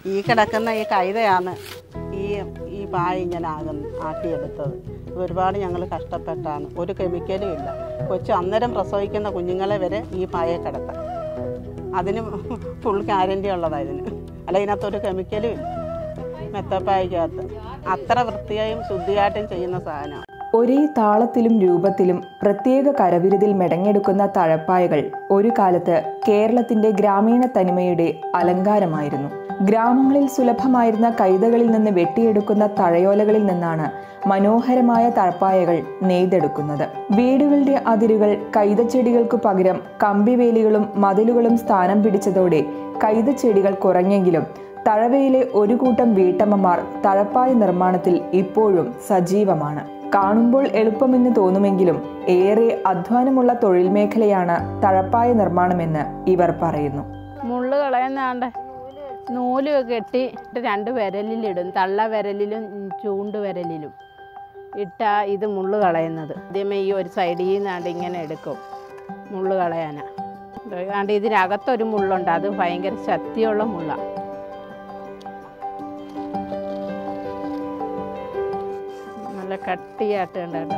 ഈ കിടക്കുന്ന ഈ കൈതയാണ് ഈ ഈ പായ ഇങ്ങനെ ആകുന്ന ആട്ടിയെടുത്തത് ഇത് ഒരുപാട് ഞങ്ങൾ കഷ്ടപ്പെട്ടാണ് ഒരു കെമിക്കലും ഇല്ല കൊച്ചു അന്നേരം പ്രസവിക്കുന്ന കുഞ്ഞുങ്ങളെ വരെ ഈ പായെ കിടത്താം അതിന് ഫുൾ ഗ്യാരണ്ടി ഉള്ളതാണ് ഇതിന് അല്ല ഇതിനകത്തൊരു കെമിക്കലും ഇല്ല മെത്തപ്പായ്ക്കകത്ത് അത്ര വൃത്തിയായും ശുദ്ധിയായിട്ടും ചെയ്യുന്ന സാധനമാണ് ഒരേ താളത്തിലും രൂപത്തിലും പ്രത്യേക കരവിരുതിൽ മെടങ്ങെടുക്കുന്ന തഴപ്പായകൾ ഒരു കാലത്ത് കേരളത്തിന്റെ ഗ്രാമീണ തനിമയുടെ അലങ്കാരമായിരുന്നു ഗ്രാമങ്ങളിൽ സുലഭമായിരുന്ന കൈതകളിൽ നിന്ന് വെട്ടിയെടുക്കുന്ന തഴയോലകളിൽ നിന്നാണ് മനോഹരമായ തഴപ്പായകൾ നെയ്തെടുക്കുന്നത് വീടുകളുടെ അതിരുകൾ കൈതച്ചെടികൾക്കു പകരം കമ്പിവേലികളും മതിലുകളും സ്ഥാനം പിടിച്ചതോടെ കൈതച്ചെടികൾ കുറഞ്ഞെങ്കിലും തഴവയിലെ ഒരു കൂട്ടം വീട്ടമ്മമാർ തഴപ്പായ നിർമ്മാണത്തിൽ ഇപ്പോഴും സജീവമാണ് കാണുമ്പോൾ എളുപ്പമെന്ന് തോന്നുമെങ്കിലും ഏറെ അധ്വാനമുള്ള തൊഴിൽ മേഖലയാണ് തഴപ്പായ നിർമ്മാണമെന്ന് ഇവർ പറയുന്നു മുള്ള് കളയുന്നാണ്ട് നൂല് കെട്ടി രണ്ട് വിരലിലിടും തള്ള വിരലിലും ചൂണ്ട് വിരലിലും ഇട്ടാ ഇത് മുള്ള് കളയുന്നത് ആദ്യമേ ഈ ഒരു സൈഡിൽ നിന്നാണ്ട് ഇങ്ങനെ എടുക്കും മുള്ള് കളയാനാ ആണ്ട് ഇതിനകത്തൊരു മുള്ളുണ്ട് അത് ഭയങ്കര ശക്തിയുള്ള മുള്ളാണ് നല്ല കട്ടിയായിട്ട് ഉണ്ട് കേട്ടോ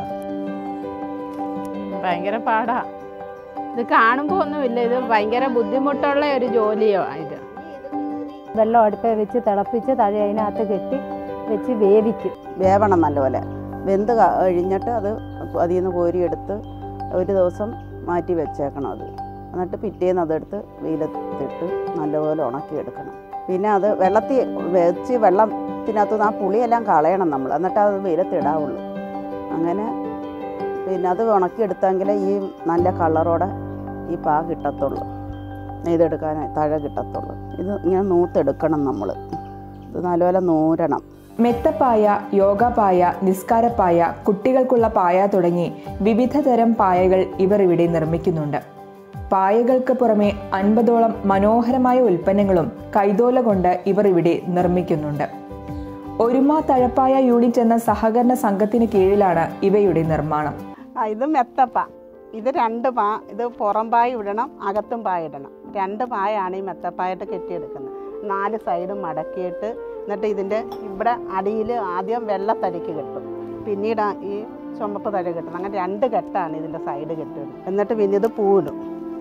ഭയങ്കര പാടാ ഇത് കാണുമ്പോൾ ഒന്നുമില്ല ഇത് ഭയങ്കര ബുദ്ധിമുട്ടുള്ള ഒരു ജോലിയോ ഇത് വെള്ളം അടുപ്പേ വെച്ച് തിളപ്പിച്ച് തഴി അതിനകത്ത് കെട്ടി വെച്ച് വേവിക്കും വേവണം നല്ലപോലെ വെന്ത് ക- കഴിഞ്ഞിട്ട് അത് അതിൽ നിന്ന് കോരിയെടുത്ത് ഒരു ദിവസം മാറ്റി വെച്ചേക്കണം അത് എന്നിട്ട് പിറ്റേന്ന് അതെടുത്ത് വെയിലത്തിട്ട് നല്ലപോലെ ഉണക്കിയെടുക്കണം പിന്നെ അത് വെള്ളത്തിൽ വെച്ച് വെള്ളത്തിനകത്ത് നിന്ന് ആ പുളിയെല്ലാം കളയണം നമ്മൾ എന്നിട്ട് അത് വെയിലത്തിടാവുള്ളൂ അങ്ങനെ പിന്നെ അത് ഉണക്കിയെടുത്തെങ്കിലേ ഈ നല്ല കളറോടെ ഈ പാ കിട്ടത്തുള്ളൂ നെയ്തെടുക്കാനായി തഴ കിട്ടത്തുള്ളൂ ഇത് ഇങ്ങനെ നൂത്തെടുക്കണം നമ്മൾ ഇത് നല്ലപോലെ നൂരണം മെത്തപ്പായ യോഗാപായ നിസ്കാരപ്പായ കുട്ടികൾക്കുള്ള പായ തുടങ്ങി വിവിധ തരം പായകൾ ഇവർ ഇവിടെ നിർമ്മിക്കുന്നുണ്ട് പായകൾക്ക് പുറമെ അൻപതോളം മനോഹരമായ ഉൽപ്പന്നങ്ങളും കൈതോല കൊണ്ട് ഇവർ ഇവിടെ നിർമ്മിക്കുന്നുണ്ട് ഒരുമ തഴപ്പായ യൂണിറ്റ് എന്ന സഹകരണ സംഘത്തിന് കീഴിലാണ് ഇവയുടെ നിർമ്മാണം ആ ഇത് മെത്തപ്പ ഇത് രണ്ട് പാ ഇത് പുറം പായ ഇടണം അകത്തും പായ ഇടണം രണ്ട് പായാണ് ഈ മെത്തപ്പായിട്ട് കെട്ടിയെടുക്കുന്നത് നാല് സൈഡും മടക്കിയിട്ട് എന്നിട്ട് ഇതിൻ്റെ ഇവിടെ അടിയിൽ ആദ്യം വെള്ളത്തടിക്ക് കെട്ടും പിന്നീട് ആ ഈ ചുമപ്പ് തഴ കെട്ടും അങ്ങനെ രണ്ട് കെട്ടാണ് ഇതിൻ്റെ സൈഡ് കെട്ടുന്നത് എന്നിട്ട് പിന്നെ ഇത് പൂവിടും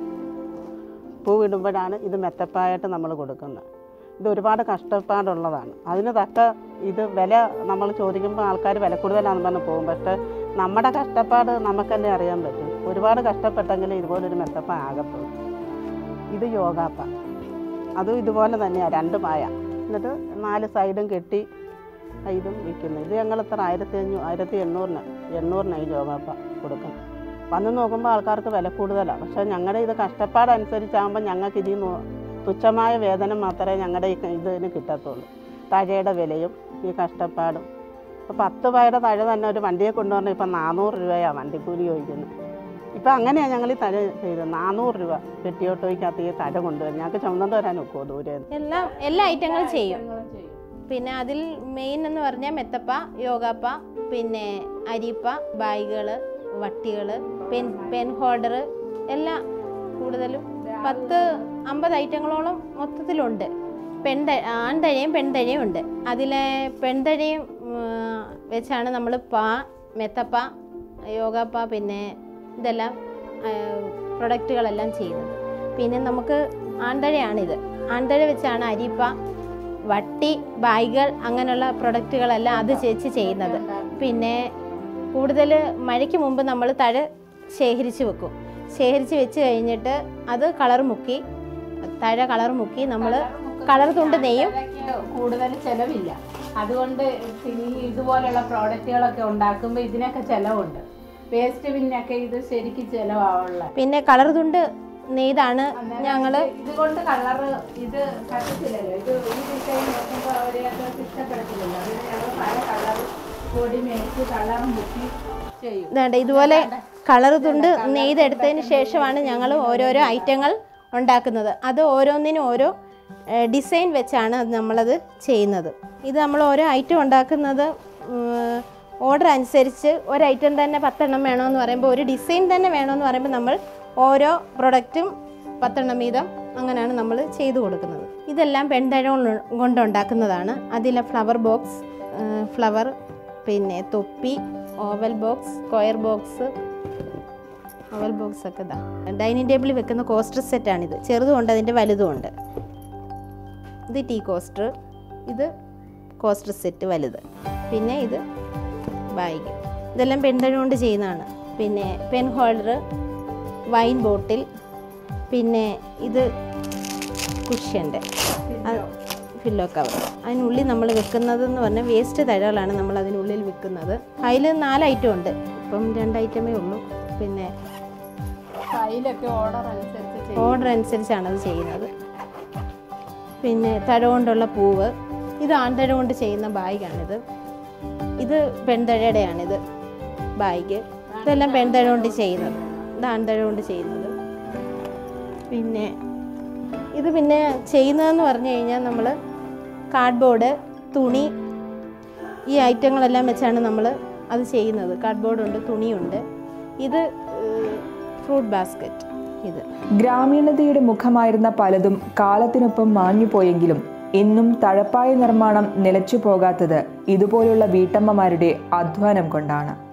പൂവിടുമ്പോഴാണ് ഇത് മെത്തപ്പായിട്ട് നമ്മൾ കൊടുക്കുന്നത് ഇത് ഒരുപാട് കഷ്ടപ്പാടുള്ളതാണ് അതിന് തക്ക ഇത് വില നമ്മൾ ചോദിക്കുമ്പോൾ ആൾക്കാർ വില കൂടുതലാണെന്ന് പറഞ്ഞ് പോകും പക്ഷേ നമ്മുടെ കഷ്ടപ്പാട് നമുക്കല്ലേ അറിയാൻ പറ്റും ഒരുപാട് കഷ്ടപ്പെട്ടെങ്കിലേ ഇതുപോലൊരു മെത്തപ്പ ആകത്തുള്ളൂ ഇത് യോഗാപ്പ അതും ഇതുപോലെ തന്നെയാണ് രണ്ട് പായ എന്നിട്ട് നാല് സൈഡും കെട്ടി ഇതും വിൽക്കുന്നു ഇത് ഞങ്ങൾ ഇത്ര ആയിരത്തി അഞ്ഞൂ ആയിരത്തി എണ്ണൂറിന് എണ്ണൂറിന് ഈ യോഗാപ്പ കൊടുക്കുന്നത് വന്ന് നോക്കുമ്പോൾ ആൾക്കാർക്ക് വില കൂടുതലാണ് പക്ഷേ ഞങ്ങളുടെ ഇത് കഷ്ടപ്പാടനുസരിച്ചാകുമ്പോൾ ഞങ്ങൾക്ക് ഇതിൽ നിന്ന് തുച്ഛമായ വേതനം മാത്രമേ ഞങ്ങളുടെ ഈ ഇതിന് കിട്ടത്തുള്ളൂ തഴയുടെ വിലയും ഈ കഷ്ടപ്പാടും ഇപ്പോൾ പത്ത് പായുടെ തഴ തന്നെ ഒരു വണ്ടിയെ കൊണ്ടുവരണം ഇപ്പം നാനൂറ് രൂപയാണ് വണ്ടിക്കൂലി ചോദിക്കുന്നത് ഇപ്പം അങ്ങനെയാണ് ഞങ്ങൾ ഈ തഴ ചെയ്തത് നാനൂറ് രൂപ പെട്ടിയോട്ടോയ്ക്കകത്ത് ഈ തഴ കൊണ്ടുവരും ഞങ്ങൾക്ക് ചുമന്നുകൊണ്ട് വരാൻ ഒക്കുമോ ദൂരെ എല്ലാം എല്ലാ ഐറ്റങ്ങളും ചെയ്യും പിന്നെ അതിൽ മെയിൻ എന്ന് പറഞ്ഞാൽ മെത്തപ്പ യോഗാപ്പ പിന്നെ അരിപ്പ ബാഗുകൾ വട്ടികൾ പെൻ പെൻ ഹോൾഡർ എല്ലാം കൂടുതലും പത്ത് അമ്പത് ഐറ്റങ്ങളോളം മൊത്തത്തിലുണ്ട് പെൺത ആൺതഴയും പെൺതഴയും ഉണ്ട് അതിലെ പെൺതഴയും ഉം, വെച്ചാണ് നമ്മൾ പാ മെത്തപ്പ യോഗാപ്പ പിന്നെ ഇതെല്ലാം പ്രൊഡക്റ്റുകളെല്ലാം ചെയ്യുന്നത് പിന്നെ നമുക്ക് ആൺതഴയാണിത് ആൺതഴ വെച്ചാണ് അരിപ്പ വട്ടി ബാഗുകൾ അങ്ങനെയുള്ള പ്രൊഡക്റ്റുകളെല്ലാം അത് ചേച്ചി ചെയ്യുന്നത് പിന്നെ കൂടുതൽ മഴയ്ക്ക് മുമ്പ് നമ്മൾ തഴ ശേഖരിച്ച് വെക്കും ശേഖരിച്ച് വെച്ച് കഴിഞ്ഞിട്ട് അത് കളർ മുക്കി തഴ കളർ മുക്കി നമ്മൾ കളർ തുണ്ട് നെയ്യും കൂടുതൽ ചെലവില്ല അതുകൊണ്ട് ഈ ഇതുപോലുള്ള പ്രോഡക്റ്റുകളൊക്കെ ഉണ്ടാക്കുമ്പോൾ ഇതിനൊക്കെ ചെലവുണ്ട് വേസ്റ്റ് ബിന്നൊക്കെ ഇത് ശരിക്കും ചെലവാവുള്ള പിന്നെ കളർ തുണ്ട് നെയ്താണ് ഞങ്ങൾ ഇതുകൊണ്ട് കളറ് ഇത് കട്ടത്തില്ലല്ലോ ഇത് ഈ ഡിസൈൻ നോക്കുമ്പോൾ അവരെയൊക്കെ ഇഷ്ടപ്പെടത്തില്ലല്ലോ അതിന് ഞങ്ങൾ പല കളർ പൊടി മേടിച്ച് കളർ മുക്കി ചെയ്യും ഇതാണ്ട് ഇതുപോലെ കളർ തുണ്ട് നെയ്തെടുത്തതിന് ശേഷമാണ് ഞങ്ങൾ ഓരോരോ ഐറ്റങ്ങൾ ഉണ്ടാക്കുന്നത് അത് ഓരോന്നിനും ഓരോ ഡിസൈൻ വെച്ചാണ് അത് നമ്മളത് ചെയ്യുന്നത് ഇത് നമ്മൾ ഓരോ ഐറ്റം ഉണ്ടാക്കുന്നത് ഓർഡർ അനുസരിച്ച് ഒരു ഐറ്റം തന്നെ പത്തെണ്ണം വേണമെന്ന് പറയുമ്പോൾ ഒരു ഡിസൈൻ തന്നെ വേണമെന്ന് പറയുമ്പോൾ നമ്മൾ ഓരോ പ്രൊഡക്റ്റും പത്തെണ്ണം വീതം അങ്ങനെയാണ് നമ്മൾ ചെയ്തു കൊടുക്കുന്നത് ഇതെല്ലാം പെൺതഴ കൊണ്ട് ഉണ്ടാക്കുന്നതാണ് അതിലെ ഫ്ലവർ ബോക്സ് ഫ്ലവർ പിന്നെ തൊപ്പി oval box square box oval box ഒക്കെ ഇതാ ഡൈനിങ് ടേബിളിൽ വെക്കുന്ന കോസ്റ്റർ സെറ്റാണിത് ചെറുതുമുണ്ട് അതിൻ്റെ വലുതുമുണ്ട് ഇത് ടീ കോസ്റ്റർ ഇത് കോസ്റ്റർ സെറ്റ് വലുത് പിന്നെ ഇത് ബാഗ് ഇതെല്ലാം പെൺതഴ കൊണ്ട് ചെയ്യുന്നതാണ് പിന്നെ പെൻ ഹോൾഡർ വൈൻ ബോട്ടിൽ പിന്നെ ഇത് കുഷ്യൻ്റെ ഫില്ലോ കവർ അതിനുള്ളിൽ നമ്മൾ വെക്കുന്നത് എന്ന് പറഞ്ഞാൽ വേസ്റ്റ് തഴകളാണ് നമ്മൾ അതിനുള്ളിൽ വെക്കുന്നത് അതിൽ നാല് ഐറ്റം ഉണ്ട് ഇപ്പം രണ്ട് ഐറ്റമേ ഉള്ളൂ പിന്നെ കയ്യിലൊക്കെ ഓർഡർ അനുസരിച്ച് ഓർഡർ അനുസരിച്ചാണ് അത് ചെയ്യുന്നത് പിന്നെ തഴ കൊണ്ടുള്ള പൂവ് ഇത് ആൺതഴ കൊണ്ട് ചെയ്യുന്ന ബാഗാണിത് ഇത് പെൺതഴയുടെയാണിത് ബാഗ് ഇതെല്ലാം പെൺതഴ കൊണ്ട് ചെയ്യുന്നത് ഇത് ആൺതഴ കൊണ്ട് ചെയ്യുന്നത് പിന്നെ ഇത് പിന്നെ ചെയ്യുന്നതെന്ന് പറഞ്ഞു കഴിഞ്ഞാൽ നമ്മൾ കാർഡ്ബോർഡ് തുണി ഈ ഐറ്റങ്ങളെല്ലാം വെച്ചാണ് നമ്മൾ അത് ചെയ്യുന്നത് കാർഡ്ബോർഡുണ്ട് തുണിയുണ്ട് ഇത് ഫ്രൂട്ട് ബാസ്ക്കറ്റ് ഇത് ഗ്രാമീണതയുടെ മുഖമായിരുന്ന പലതും കാലത്തിനൊപ്പം മാഞ്ഞുപോയെങ്കിലും ഇന്നും തഴപ്പായ നിർമ്മാണം നിലച്ചു പോകാത്തത് ഇതുപോലുള്ള വീട്ടമ്മമാരുടെ അധ്വാനം കൊണ്ടാണ്